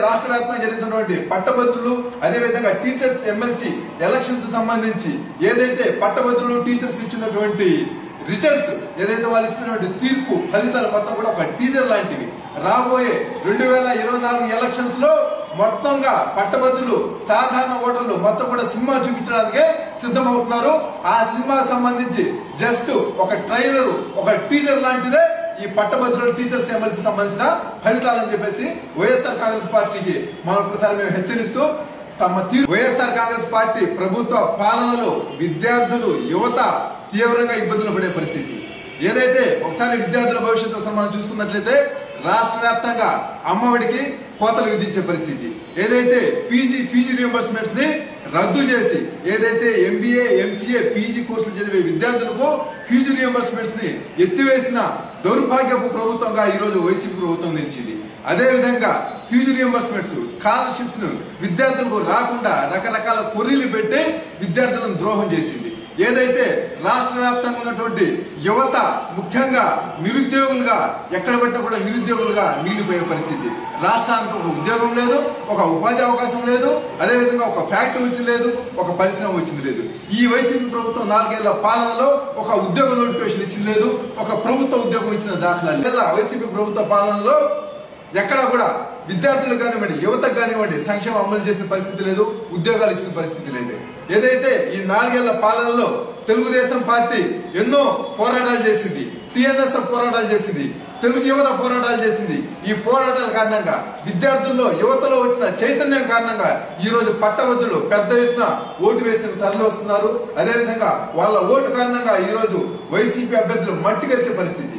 రాష్ట్ర వ్యాప్తంగా జరుగుతున్నటువంటి పట్టభద్రులు అదే విధంగా టీచర్స్ ఎమ్మెల్సీ ఎలక్షన్స్ సంబంధించి ఏదైతే పట్టభద్రులు టీచర్స్ ఇచ్చినటువంటి రిజల్ట్స్ ఏదైతే వాళ్ళు ఇచ్చినటువంటి తీర్పు ఫలితాలు మొత్తం కూడా ఒక టీజర్ లాంటివి రాబోయే రెండు వేల ఇరవై నాలుగు ఎలక్షన్స్ లో మొత్తంగా పట్టభద్రులు సాధారణ ఓటర్లు మొత్తం కూడా సినిమా చూపించడానికే సిద్ధమవుతున్నారు ఆ సినిమాకి సంబంధించి జస్ట్ ఒక ట్రైలర్ ఒక టీజర్ లాంటిదే ఈ పట్టభద్రుల టీచర్స్ ఎమ్మెల్సీ సంబంధించిన ఫలితాలని చెప్పేసి వైఎస్ఆర్ కాంగ్రెస్ పార్టీకి మరొకసారి మేము హెచ్చరిస్తూ తమ తీరు వైఎస్ఆర్ కాంగ్రెస్ పార్టీ ప్రభుత్వ పాలనలో విద్యార్థులు యువత తీవ్రంగా ఇబ్బందులు పడే పరిస్థితి ఏదైతే ఒకసారి విద్యార్థుల భవిష్యత్తు మనం చూసుకున్నట్లయితే రాష్ట్ర వ్యాప్తంగా అమ్మఒడికి కోతలు విధించే పరిస్థితి ఏదైతే పీజీ ఫీజు రియంబర్స్మెంట్స్ ని రద్దు చేసి ఏదైతే ఎంబీఏ ఎంసీఏ పీజీ కోర్సులు చదివే విద్యార్థులకు ఫీజు రియంబర్స్మెంట్స్ ని ఎత్తివేసిన దౌర్భాగ్యపు ప్రభుత్వంగా ఈ రోజు వైసీపీ ప్రభుత్వం నిలిచింది అదే విధంగా ఫీజు రియంబర్స్మెంట్స్ స్కాలర్షిప్స్ ను విద్యార్థులకు రాకుండా రకరకాల కొర్రీలు పెట్టి విద్యార్థులను ద్రోహం చేసింది ఏదైతే రాష్ట్ర వ్యాప్తంగా ఉన్నటువంటి యువత ముఖ్యంగా నిరుద్యోగులుగా ఎక్కడ పెట్టినా కూడా నిరుద్యోగులుగా మిగిలిపోయే పరిస్థితి రాష్ట్రానికి ఒక ఉద్యోగం లేదు ఒక ఉపాధి అవకాశం లేదు అదే విధంగా ఒక ఫ్యాక్టరీ వచ్చింది లేదు ఒక పరిశ్రమ వచ్చింది లేదు ఈ వైసీపీ ప్రభుత్వం నాలుగేళ్ల పాలనలో ఒక ఉద్యోగ నోటిఫికేషన్ ఇచ్చింది లేదు ఒక ప్రభుత్వ ఉద్యోగం ఇచ్చిన దాఖలాలు ఇలా వైసీపీ ప్రభుత్వ పాలనలో ఎక్కడ కూడా విద్యార్థులకు కానివ్వండి యువతకు కానివ్వండి సంక్షేమం అమలు చేసిన పరిస్థితి లేదు ఉద్యోగాలు ఇచ్చిన పరిస్థితి లేదు ఏదైతే ఈ నాలుగేళ్ల పాలనలో తెలుగుదేశం పార్టీ ఎన్నో పోరాటాలు చేసింది టిఎన్ఎస్ పోరాటాలు చేసింది తెలుగు యువత పోరాటాలు చేసింది ఈ పోరాటాల కారణంగా విద్యార్థుల్లో యువతలో వచ్చిన చైతన్యం కారణంగా ఈ రోజు పట్టభద్రులు పెద్ద ఎత్తున ఓటు వేసిన తరలి వస్తున్నారు అదేవిధంగా వాళ్ళ ఓటు కారణంగా ఈ రోజు వైసీపీ అభ్యర్థులు మట్టి గెలిచే పరిస్థితి